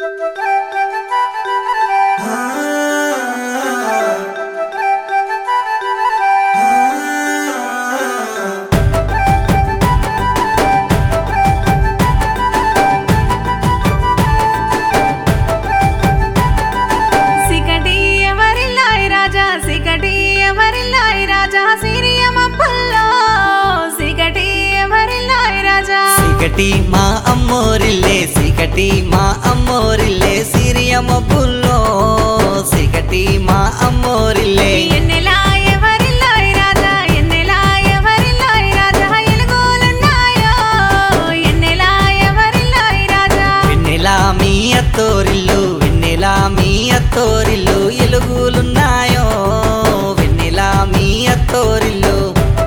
సికటి ఎవరిల్లాయి రాజా సికటి ఎవరిల్లాయి రాజా సిరియమ పుల్లో సికటి ఎవరిల్లాయి రాజా సికటి మా అమ్మోరిల్లే సికటి మా అమ్మోరిల్లే సిరియమ్మ పుల్లో సికటి మా అమ్మోరిల్లే ఎన్నెలా ఎవరిల్లాయి రాజా ఎన్నెలా ఎవరిల్లాయి రాజా ఎలుగులున్నాయో ఎన్నెలా ఎవరిల్లాయి రాజా వెన్నెలా మీ అత్తోరిల్లు వెన్నెలా మీ అత్తోరిల్లు ఎలుగులున్నాయో వెన్నెలా మీ అత్తోరిల్లు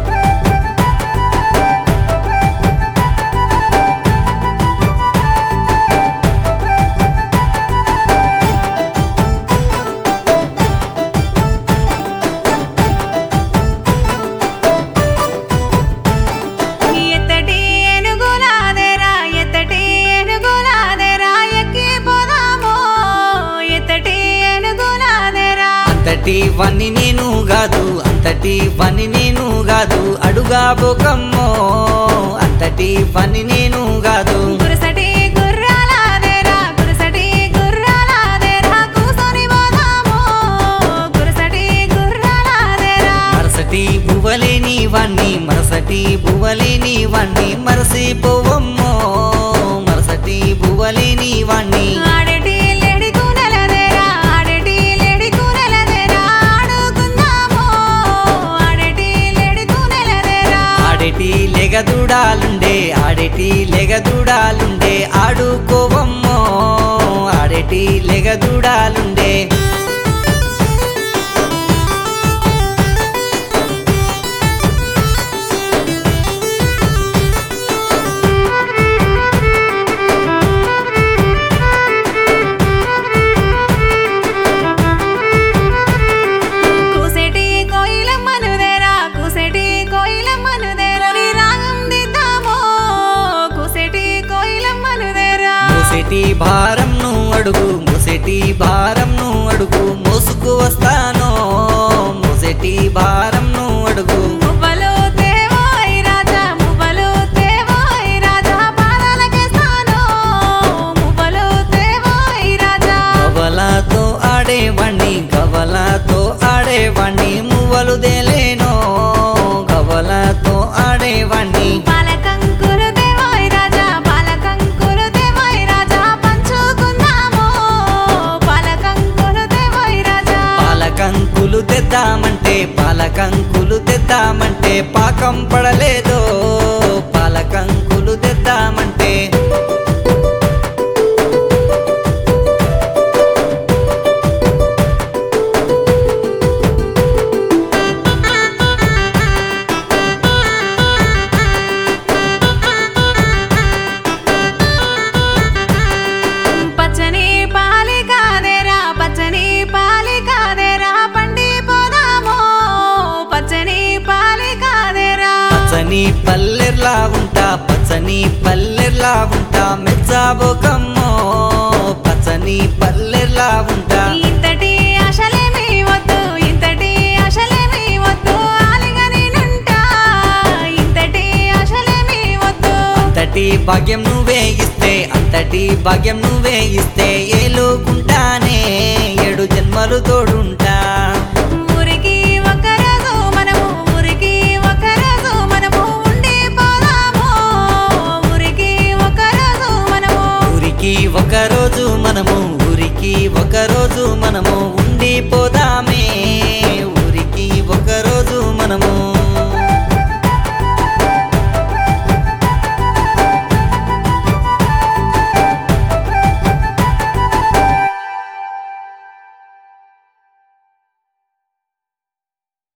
ఎత్తటి ఏనుగులాదేరా ఎత్తటి ఏనుగులాదేరా ఎక్కి పోదామో ఎత్తటి ఏనుగులాదేరా అంతటి వన్ని నేను కాదు అంతటి వన్ని నేను కాదు అడుగా బొకమ్మో అంతటి వన్ని నేను కాదు గురసటి గుర్రాలాదేరా గురసటి గుర్రాలాదేరా కూసోని పోదామో గురసటి గుర్రాలాదేరా మరసటి బువ్వలేని వన్ని మరసటి బువ్వలేని వన్ని మరసిపోవమ్మో మరసటి బువ్వలేని వన్ని ఆడటి లేడి కూనలదేరా ఆడటి లేడి కూనలదేరా ఆడుకుందామో ఆడటి లేడి కూనలదేరా ఆడేటి లెగదూడాలుండే ఆడేటి లెగదూడాలుండే ఆడుకోవమ్మో ఆడేటి లెగదూడాలుండే కూసెటి కోయిలమ్మనుదేరా కూసెటి కోయిలమ్మనుదేరా నీ రాగం దిద్దామో కూసెటి కోయిలమ్మనుదేరా ముసెటి భారంను అడుగు ముసెటి భారంను అడుగు మోసుకు వస్తానో ముసెటి భారంను అడుగు మువ్వలు తేవోయ్ రాజా మువ్వలు తేవోయ్ రాజా పాదాలకేస్తాను మువ్వలు తేవోయ్ రాజా గవలతో ఆడేవాణ్ణి గవలతో ఆడేవాణ్ణి మువ్వలు దేలేనో గవలతో ఆడేవాణ్ణి పాలకంకులు తేవోయ్ రాజా పాలకంకులు తేవోయ్ రాజా పంచుకుందాము పాలకంకులు తేవోయ్ రాజా పాలకంకులు తెద్దామంటే పాలకంకులు తెద్దామంటే పాకం పడలేదో పాలకంకులు తెద్దామంటే పచ్చని పాలి కాదేరా పచ్చని పాలి కాదేరా పండి పోదామో పచ్చని పాలి కాదేరా పచ్చని పల్లెర్లా ఉంటా పచ్చని పల్లెర్లా ఉంటా మెచ్చాబోకమ్మో పచ్చని పల్లెర్లా ఉంటా ఇంతటి ఆశలేమి వద్దు ఇంతటి ఆశలేమి వద్దు ఆలిగని నుంటా ఇంతటి ఆశలేమి వద్దు అంతటి భాగ్యం నువ్వే ఇస్తే అంతటి భాగ్యం నువ్వే ఇస్తే ఏలుకుంటానే ఏడు జన్మలు తోడుంటా ఊరికి ఒకరోజు మనము ఊరికి ఒకరోజు మనము ఉండి పోదాము ఊరికి ఒకరోజు మనము ఊరికి ఒకరోజు మనము ఊరికి ఒకరోజు మనము ఉండిపోదామే ఊరికి ఒకరోజు మనము